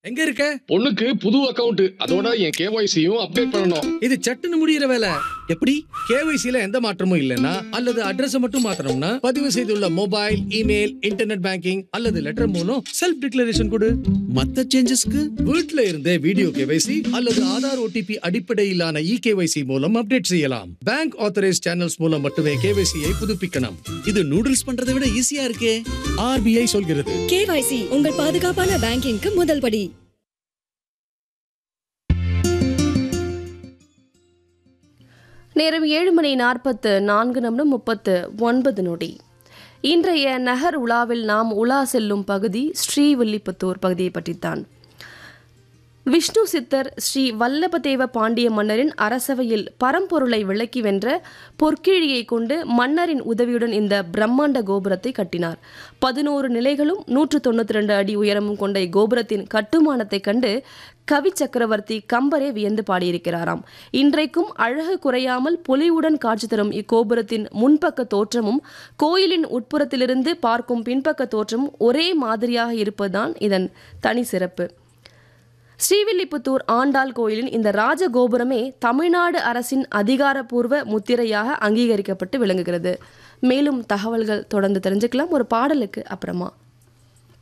எங்க இருக்க பொண்ணுக்கு புது அக்கவுண்ட் அதோட என் கேஒய்சியும் அப்டேட் பண்ணணும் இது சட்டுன்னு முடியிற வேலை எப்படி கேவைசில எந்த மாற்றமும் இல்லைன்னா அல்லது அட்ரஸ் மட்டும் மாத்தணும்னா பதிவு செய்துள்ள மொபைல் இமெயில் இன்டர்நெட் பேங்கிங் அல்லது லெட்டர் மூலம் செல்ஃப் டிக்ளரேஷன் கொடு மத்த சேஞ்சஸ்க்கு வீட்ல இருந்தே வீடியோ கேவைசி அல்லது ஆதார் ஓடிபி அடிப்படையிலான இ கேவைசி மூலம் அப்டேட் செய்யலாம் பேங்க் ஆத்தரைஸ் சேனல்ஸ் மூலம் மட்டுமே கேவைசியை புதுப்பிக்கணும் இது நூடுல்ஸ் பண்றதை விட ஈஸியா இருக்கே ஆர்பிஐ சொல்கிறது கேவைசி உங்கள் பாதுகாப்பான பேங்கிங்க்கு முதல் படி நேரம் ஏழு மணி நாற்பத்து நான்கு நிமிடம் முப்பத்து ஒன்பது நொடி இன்றைய நகர் உலாவில் நாம் உலா செல்லும் பகுதி ஸ்ரீவில்லிபுத்தூர் பகுதியை பற்றித்தான் விஷ்ணு சித்தர் ஸ்ரீ வல்லபதேவ பாண்டிய மன்னரின் அரசவையில் பரம்பொருளை விளக்கி வென்ற பொற்கிழியை கொண்டு மன்னரின் உதவியுடன் இந்த பிரம்மாண்ட கோபுரத்தை கட்டினார் பதினோரு நிலைகளும் நூற்று தொண்ணூற்றி ரெண்டு அடி உயரமும் கொண்ட இக்கோபுரத்தின் கட்டுமானத்தைக் கண்டு கவி சக்கரவர்த்தி கம்பரே வியந்து பாடியிருக்கிறாராம் இன்றைக்கும் அழகு குறையாமல் பொலிவுடன் காட்சி தரும் இக்கோபுரத்தின் முன்பக்க தோற்றமும் கோயிலின் உட்புறத்திலிருந்து பார்க்கும் பின்பக்க தோற்றமும் ஒரே மாதிரியாக இருப்பதுதான் இதன் தனி சிறப்பு ஸ்ரீவில்லிபுத்தூர் ஆண்டாள் கோயிலின் இந்த ராஜகோபுரமே தமிழ்நாடு அரசின் அதிகாரப்பூர்வ முத்திரையாக அங்கீகரிக்கப்பட்டு விளங்குகிறது மேலும் தகவல்கள் தொடர்ந்து தெரிஞ்சுக்கலாம் ஒரு பாடலுக்கு அப்புறமா